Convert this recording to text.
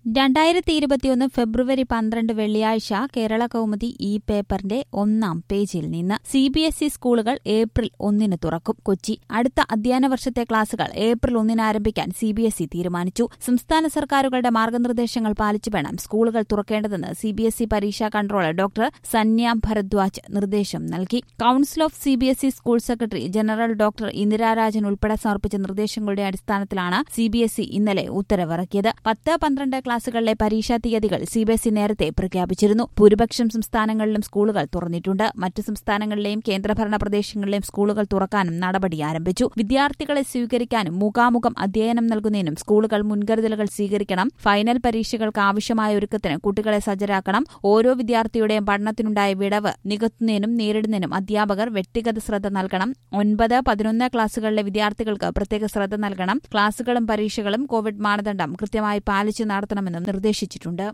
രണ്ടായിരത്തി ഇരുപത്തിയൊന്ന് ഫെബ്രുവരി പന്ത്രണ്ട് വെള്ളിയാഴ്ച കേരള കൗമുദി ഇ പേപ്പറിന്റെ ഒന്നാം പേജിൽ നിന്ന് സി ബി എസ് ഇ സ്കൂളുകൾ ഏപ്രിൽ ഒന്നിന് തുറക്കും കൊച്ചി അടുത്ത അധ്യയന വർഷത്തെ ക്ലാസുകൾ ഏപ്രിൽ ഒന്നിന് ആരംഭിക്കാൻ സി ബി എസ് ഇ തീരുമാനിച്ചു സംസ്ഥാന സർക്കാരുകളുടെ മാർഗനിർദ്ദേശങ്ങൾ പാലിച്ചു വേണം സ്കൂളുകൾ തുറക്കേണ്ടതെന്ന് സി ബി എസ് ഇ പരീക്ഷാ കൺട്രോളർ ഡോക്ടർ സന്യാം ഭരദ്വാജ് നിർദ്ദേശം നൽകി council of C B S E school secretary general doctor Indira Rajan ഉൾപ്പെടെ സമർപ്പിച്ച നിർദ്ദേശങ്ങളുടെ അടിസ്ഥാനത്തിലാണ് സി ബി എസ് ഇ ഇന്നലെ ഉത്തരവിറക്കിയത് പത്ത് പന്ത്രണ്ട് ക്ലാസുകളിലെ പരീക്ഷാ തീയതികൾ സി ബി എസ് ഇ നേരത്തെ പ്രഖ്യാപിച്ചിരുന്നു ഭൂരിപക്ഷം സംസ്ഥാനങ്ങളിലും സ്കൂളുകൾ തുറന്നിട്ടുണ്ട് മറ്റു സംസ്ഥാനങ്ങളിലെയും കേന്ദ്രഭരണ പ്രദേശങ്ങളിലെയും സ്കൂളുകൾ തുറക്കാനും നടപടി ആരംഭിച്ചു വിദ്യാർത്ഥികളെ സ്വീകരിക്കാനും മുഖാമുഖം അധ്യയനം നൽകുന്നതിനും സ്കൂളുകൾ മുൻകരുതലുകൾ സ്വീകരിക്കണം ഫൈനൽ പരീക്ഷകൾക്ക് ആവശ്യമായ ഒരുക്കത്തിന് കുട്ടികളെ സജ്ജരാക്കണം ഓരോ വിദ്യാർത്ഥിയുടെയും പഠനത്തിനുണ്ടായ വിടവ് നികത്തുന്നതിനും നേരിടുന്നതിനും അധ്യാപകർ വ്യക്തിഗത ശ്രദ്ധ നൽകണം ഒൻപത് പതിനൊന്ന് ക്ലാസുകളിലെ വിദ്യാർത്ഥികൾക്ക് പ്രത്യേക ശ്രദ്ധ നൽകണം ക്ലാസുകളും പരീക്ഷകളും കോവിഡ് മാനദണ്ഡം കൃത്യമായി പാലിച്ച് നടത്തണമെന്നും നിർദ്ദേശിച്ചിട്ടുണ്ട്